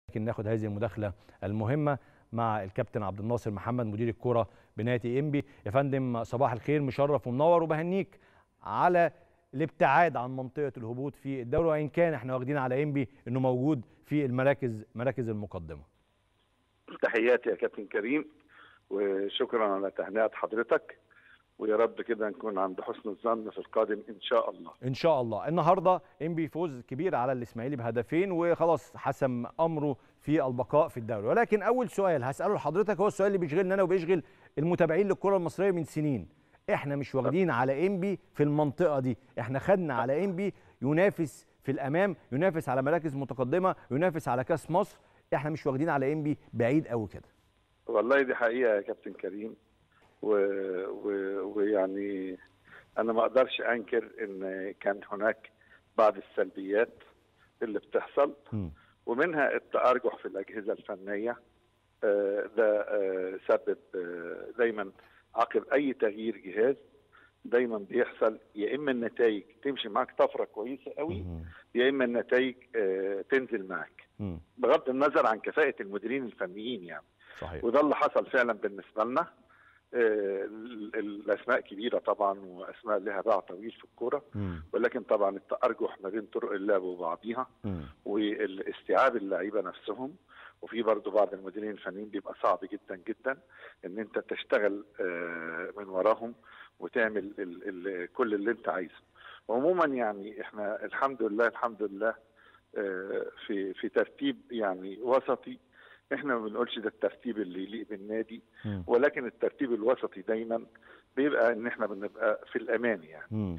لكن ناخد هذه المداخله المهمه مع الكابتن عبد الناصر محمد مدير الكره بنادي انبي يا فندم صباح الخير مشرف ومنور وبهنيك على الابتعاد عن منطقه الهبوط في الدوري وان كان احنا واخدين على انبي انه موجود في المراكز مراكز المقدمه تحياتي يا كابتن كريم وشكرا على تهنئه حضرتك ويا رب كده نكون عند حسن الظن في القادم ان شاء الله ان شاء الله النهارده انبي فوز كبير على الاسماعيلي بهدفين وخلاص حسم امره في البقاء في الدوري ولكن اول سؤال هساله لحضرتك هو السؤال اللي بيشغلنا انا وبيشغل المتابعين للكره المصريه من سنين احنا مش واخدين على انبي في المنطقه دي احنا خدنا على انبي ينافس في الامام ينافس على مراكز متقدمه ينافس على كاس مصر احنا مش واخدين على انبي بعيد قوي كده والله دي حقيقه يا كابتن كريم و... و... ويعني انا ما اقدرش انكر ان كان هناك بعض السلبيات اللي بتحصل م. ومنها التارجح في الاجهزه الفنيه آه، ده آه، سبب آه، دايما عقب اي تغيير جهاز دايما بيحصل يا اما النتائج تمشي معاك طفره كويسه قوي مم. يا اما النتائج آه، تنزل معاك مم. بغض النظر عن كفاءه المديرين الفنيين يعني صحيح وده اللي حصل فعلا بالنسبه لنا آه، ال- الاسماء كبيره طبعا واسماء لها باع طويل في الكوره مم. ولكن طبعا التارجح ما بين طرق اللعب وبعضيها مم. والاستيعاب اللعيبه نفسهم وفي برضه بعض المديرين الفنيين بيبقى صعب جدا جدا ان انت تشتغل آه، من وراهم وتعمل ال ال كل اللي انت عايزه عموما يعني احنا الحمد لله الحمد لله آه، في في ترتيب يعني وسطي احنا ما بنقولش ده الترتيب اللي يليق بالنادي مم. ولكن الترتيب الوسطي دايما بيبقى ان احنا بنبقى في الامان يعني مم.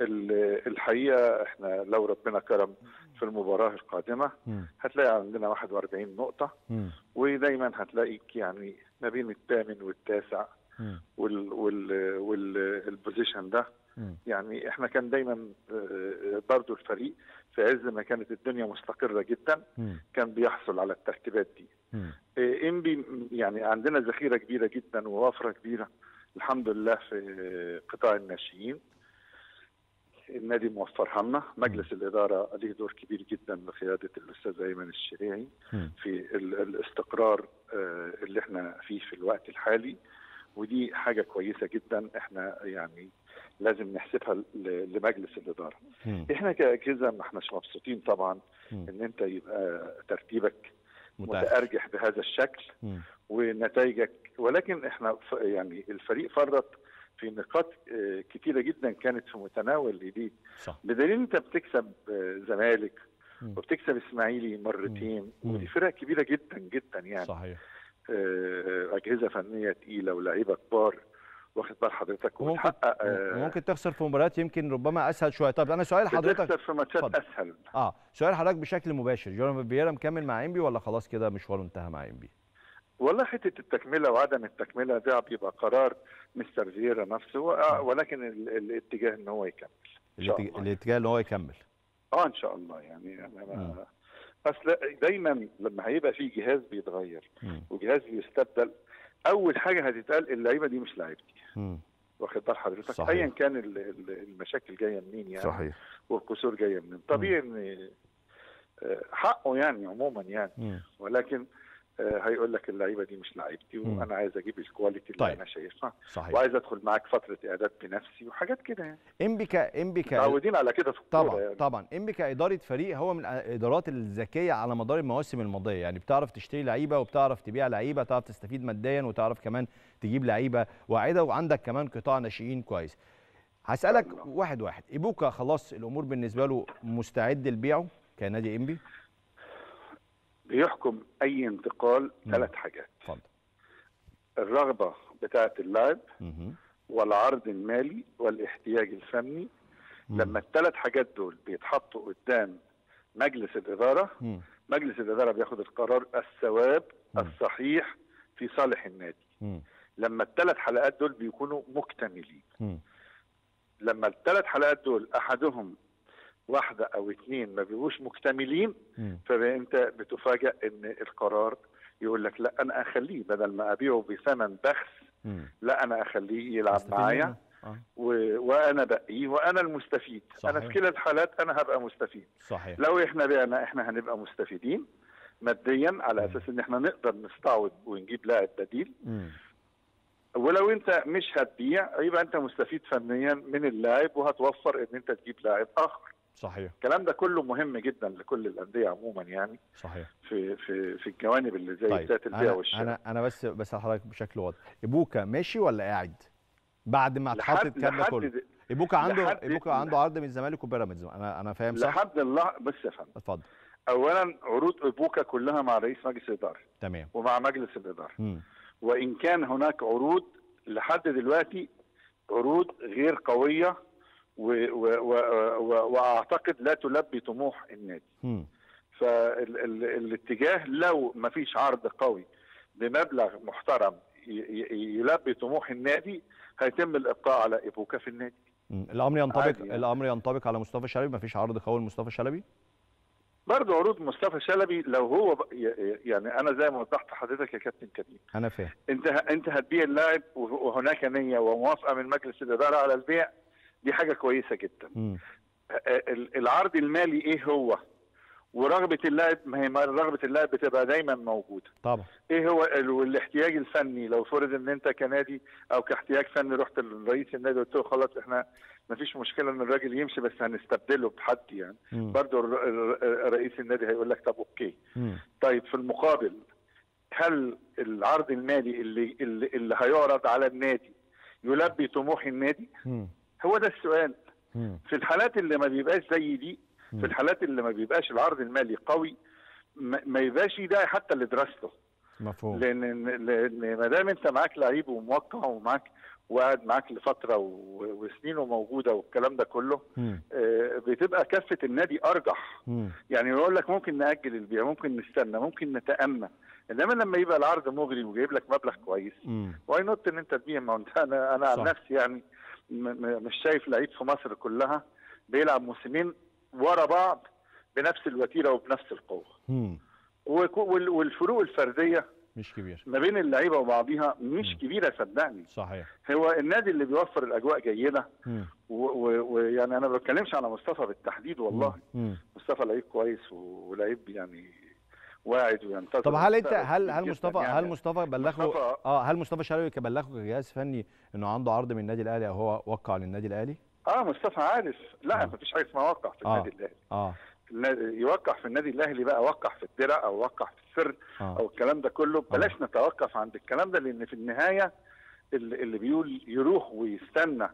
ال- الحقيقه احنا لو ربنا كرم في المباراه القادمه مم. هتلاقي عندنا 41 نقطه مم. ودايما هتلاقيك يعني ما بين الثامن والتاسع مم. وال وال والبوزيشن ده مم. يعني احنا كان دايما آه، برضو الفريق في عز ما كانت الدنيا مستقره جدا مم. كان بيحصل على الترتيبات دي مم. آه، انبي يعني عندنا ذخيره كبيره جدا ووفره كبيره الحمد لله في قطاع الناشئين النادي موفرها لنا مجلس الاداره ليه دور كبير جدا بقياده الاستاذ ايمن الشريعي مم. في ال- الاستقرار آه، اللي احنا فيه في الوقت الحالي ودي حاجه كويسه جدا احنا يعني لازم نحسبها ل- لمجلس الاداره مم. احنا كاجهزه ما احناش مبسوطين طبعا مم. ان انت يبقى ترتيبك متأخر. متارجح بهذا الشكل مم. ونتائجك ولكن احنا ف- يعني الفريق فرط في نقاط آه، كتيره جدا كانت في متناول ايديك صح بدليل انت بتكسب آه، زمالك مم. وبتكسب اسماعيلي مرتين مم. ودي فرق كبيره جدا جدا يعني صحيح آه، اجهزه فنيه تقيله ولاعيبه كبار واخد بال حضرتك وممكن وتحقق آه، ممكن تخسر في مباريات يمكن ربما اسهل شويه طب انا سؤال حضرتك بتخسر في ماتشات اتفضل. اسهل اه سؤال حضرتك بشكل مباشر جوناثان فييرا مكمل مع انبي ولا خلاص كده مشواره انتهى مع انبي والله حته التكمله وعدم التكمله ده بيبقى قرار مستر فييرا نفسه و- ولكن ال- الاتجاه ان هو يكمل ان شاء الاتج- الله الاتجاه اللي هو يكمل اه ان شاء الله يعني انا مم. أنا اصل دايما لما هيبقى في جهاز بيتغير مم. وجهاز بيستبدل اول حاجه هتتقال اللعيبه دي مش لعيبتي مم. واخد بال حضرتك صحيح. ايا كان ال- ال- المشاكل جايه منين يعني صحيح والكسور جايه منين طبيعي ان آه، حقه يعني عموما يعني مم. ولكن آه، هيقول لك اللعيبه دي مش لعيبتي مم. وانا عايز اجيب الكواليتي اللي طيب. انا شايفها صحيح وعايز ادخل معاك فتره اعداد بنفسي وحاجات كده يعني انبي ك انبي ك متعودين على كده في الكوره طبعا يعني. طبعا انبي كاداره فريق هو من الادارات الذكيه على مدار المواسم الماضيه يعني بتعرف تشتري لعيبه وبتعرف تبيع لعيبه تعرف تستفيد ماديا وتعرف كمان تجيب لعيبه واعده وعندك كمان قطاع ناشئين كويس هسالك الله. واحد واحد ايبوكا خلاص الامور بالنسبه له مستعد لبيعه كنادي انبي بيحكم اي انتقال مم. ثلاث حاجات اتفضل الرغبه بتاعه اللاعب مهم. والعرض المالي والاحتياج الفني مم. لما الثلاث حاجات دول بيتحطوا قدام مجلس الاداره مم. مجلس الاداره بياخد القرار الثواب مم. الصحيح في صالح النادي مم. لما الثلاث حلقات دول بيكونوا مكتملين مم. لما الثلاث حلقات دول احدهم واحده او اثنين ما بيبقوش مكتملين مم. فانت بتفاجئ ان القرار يقول لك لا انا اخليه بدل ما ابيعه بثمن بخس مم. لا انا اخليه يلعب استفيد معايا منه. آه. و... وانا بقيه وانا المستفيد صحيح. انا في كلا الحالات انا هبقى مستفيد صحيح لو احنا بعنا احنا هنبقى مستفيدين ماديا على اساس ان احنا نقدر نستعوض ونجيب لاعب بديل مم. ولو انت مش هتبيع يبقى انت مستفيد فنيا من اللاعب وهتوفر ان انت تجيب لاعب اخر صحيح الكلام ده كله مهم جدا لكل الانديه عموما يعني صحيح في في في الجوانب اللي زي طيب بتاعت البيع انا والشراء انا انا بس بس حضرتك بشكل واضح ابوكا ماشي ولا قاعد بعد ما اتحط لحد الكلام ده كله لحد ابوكا عنده لحد- ابوكا عنده عرض من الزمالك وبيراميدز انا انا فاهم صح لحد الله بص يا فندم اتفضل اولا عروض ابوكا كلها مع رئيس مجلس الاداره تمام ومع مجلس الاداره مم. وان كان هناك عروض لحد دلوقتي عروض غير قويه و و و و واعتقد لا تلبي طموح النادي مم. فالاتجاه لو ما فيش عرض قوي بمبلغ محترم ي- ي- يلبي طموح النادي هيتم الابقاء على ابوكا في النادي مم. الامر ينطبق عادي يعني. الامر ينطبق على مصطفى شلبي مفيش عرض قوي لمصطفى شلبي برضه عروض مصطفى شلبي لو هو ب- ي- يعني انا زي ما وضحت لحضرتك يا كابتن كريم انا فاهم انت انت هتبيع اللاعب وهناك نيه وموافقه من مجلس الاداره على البيع دي حاجه كويسه جدا مم. ال- العرض المالي ايه هو ورغبه اللاعب ما هي ما رغبه اللاعب بتبقى دايما موجوده طبعا ايه هو ال- والاحتياج الفني لو فرض ان انت كنادي او كاحتياج فني رحت لرئيس النادي وقلت له خلاص احنا ما فيش مشكله ان الراجل يمشي بس هنستبدله بحد يعني مم. برضه الر- الر- رئيس النادي هيقول لك طب اوكي مم. طيب في المقابل هل العرض المالي اللي اللي, اللي هيعرض على النادي يلبي طموح النادي مم. هو ده السؤال مم. في الحالات اللي ما بيبقاش زي دي مم. في الحالات اللي ما بيبقاش العرض المالي قوي ما ما يبقاش داعي حتى لدراسته مفهوم لان لان ما دام انت معاك لعيب وموقع ومعاك وقاعد معاك لفتره و- وسنينه موجوده والكلام ده كله مم. آه، بتبقى كفه النادي ارجح مم. يعني يقول لك ممكن ناجل البيع ممكن نستنى ممكن نتامى انما لما يبقى العرض مغري وجايب لك مبلغ كويس مم. واي نوت ان انت تبيع ما هو انت انا انا عن صح. نفسي يعني م- م- مش شايف لعيب في مصر كلها بيلعب موسمين ورا بعض بنفس الوتيره وبنفس القوه مم. وك- وال- والفروق الفرديه مش كبير ما بين اللعيبه وبعضها مش مم. كبيره صدقني صحيح هو النادي اللي بيوفر الاجواء جيده مم. و- و- ويعني انا ما بتكلمش على مصطفى بالتحديد والله مم. مصطفى لعيب كويس و- ولعيب يعني واعد وينتظر طب هل انت المستقبل هل كتير هل جداً مصطفى يعني. هل مصطفى بلغه مصطفى- اه هل مصطفى شلبي كان بلغه كجهاز فني انه عنده عرض من النادي الاهلي او هو وقع للنادي الاهلي؟ اه مصطفى عارف لا آه. ما فيش حاجه اسمها وقع في آه. النادي الاهلي اه النادي- يوقع في النادي الاهلي بقى وقع في الدرع او وقع في السر اه او الكلام ده كله بلاش نتوقف عند الكلام ده لان في النهايه اللي اللي بيقول يروح ويستنى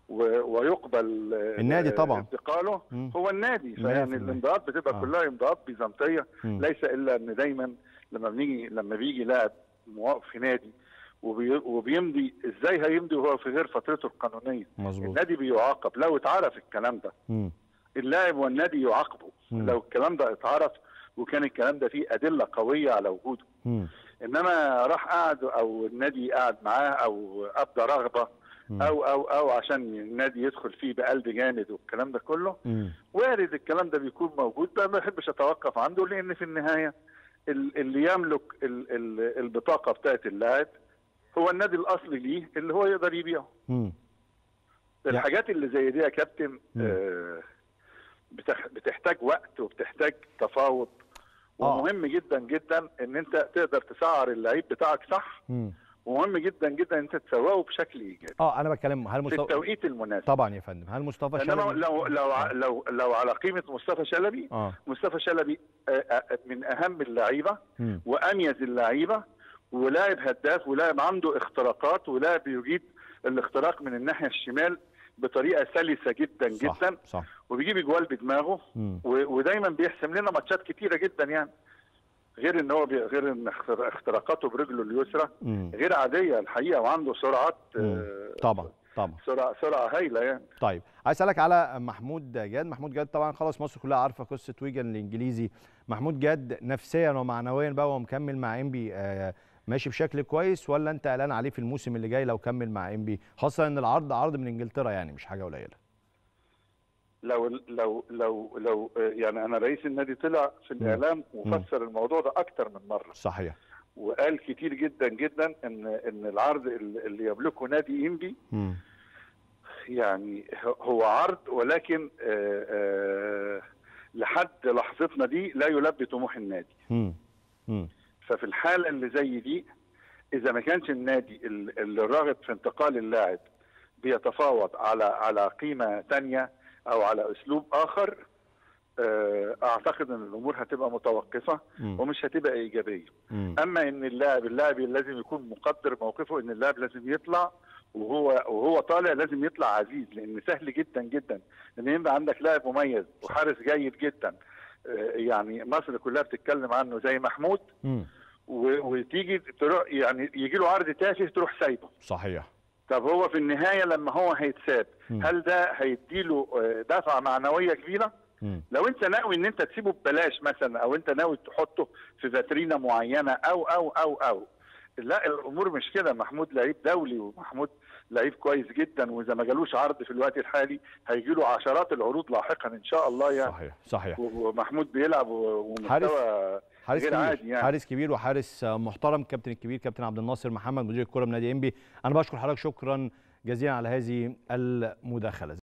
و- ويقبل آه، النادي طبعاً. انتقاله مم. هو النادي مية في فيعني المية. الامضاءات بتبقى آه. كلها امضاءات بيزنطيه مم. ليس الا ان دايما لما بنيجي لما بيجي لاعب موقف في نادي وبي وبيمضي ازاي هيمضي وهو في غير فترته القانونيه مظبوط النادي بيعاقب لو اتعرف الكلام ده مم. اللاعب والنادي يعاقبه مم. لو الكلام ده اتعرف وكان الكلام ده فيه ادله قويه على وجوده مم. انما راح قعد او النادي قعد معاه او ابدى رغبه مم. او او او عشان النادي يدخل فيه بقلب جامد والكلام ده كله مم. وارد الكلام ده بيكون موجود بقى ما بحبش اتوقف عنده لان في النهايه ال- اللي يملك ال- ال- البطاقه بتاعت اللاعب هو النادي الاصلي ليه اللي هو يقدر يبيعه مم. الحاجات اللي زي دي يا كابتن مم. آه، بتح- بتحتاج وقت وبتحتاج تفاوض آه. ومهم جدا جدا ان انت تقدر تسعر اللعيب بتاعك صح مم. ومهم جدا جدا ان انت تسوقه بشكل ايجابي اه انا بتكلم هل في مصطفى التوقيت المناسب طبعا يا فندم هل مصطفى انما شلبي لو لو ع- لو لو على قيمه مصطفى شلبي اه مصطفى شلبي آه، آه، من اهم اللعيبه مم. واميز اللعيبه ولاعب هداف ولاعب عنده اختراقات ولاعب يجيد الاختراق من الناحيه الشمال بطريقه سلسه جدا صح جدا صح وبيجيب اجوال بدماغه مم. و- ودايما بيحسم لنا ماتشات كتيره جدا يعني غير ان هو بي- غير ان اختر- اختراقاته برجله اليسرى مم. غير عاديه الحقيقه وعنده سرعات مم. آه، طبعا طبعا سرعه سرعه هايله يعني طيب عايز اسالك على محمود جاد محمود جاد طبعا خلاص مصر كلها عارفه قصه ويجن الانجليزي محمود جاد نفسيا ومعنويا بقى وهو مكمل مع انبي آه ماشي بشكل كويس ولا انت قلقان عليه في الموسم اللي جاي لو كمل مع انبي خاصه ان العرض عرض من انجلترا يعني مش حاجه قليله لو لو لو لو آه، يعني انا رئيس النادي طلع في الاعلام وفسر الموضوع ده اكتر من مره صحيح وقال كتير جدا جدا ان ان العرض ال- اللي يملكه نادي انبي مم. يعني هو عرض ولكن آه، آه، لحد لحظتنا دي لا يلبي طموح النادي مم. مم. ففي الحاله اللي زي دي اذا ما كانش النادي ال- اللي راغب في انتقال اللاعب بيتفاوض على على قيمه تانية او على اسلوب اخر آه، اعتقد ان الامور هتبقى متوقفه مم. ومش هتبقى ايجابيه مم. اما ان اللاعب اللاعب لازم يكون مقدر موقفه ان اللاعب لازم يطلع وهو وهو طالع لازم يطلع عزيز لان سهل جدا جدا ان يبقى عندك لاعب مميز وحارس جيد جدا آه، يعني مصر كلها بتتكلم عنه زي محمود مم. و- وتيجي تروح يعني يجي له عرض تافه تروح سايبه صحيح طب هو في النهايه لما هو هيتساب مم. هل ده هيديله آه، دفعه معنويه كبيره مم. لو انت ناوي ان انت تسيبه ببلاش مثلا او انت ناوي تحطه في فاترينا معينه او او او او لا الامور مش كده محمود لعيب دولي ومحمود لعيب كويس جدا واذا ما جالوش عرض في الوقت الحالي هيجي له عشرات العروض لاحقا ان شاء الله يعني صحيح صحيح و- ومحمود بيلعب و- حارس- ومستوى حارس غير كبير عادي يعني. حارس كبير وحارس آه، محترم كابتن الكبير كابتن عبد الناصر محمد مدير الكره بنادي انبي انا بشكر حضرتك شكرا جزيلا على هذه المداخله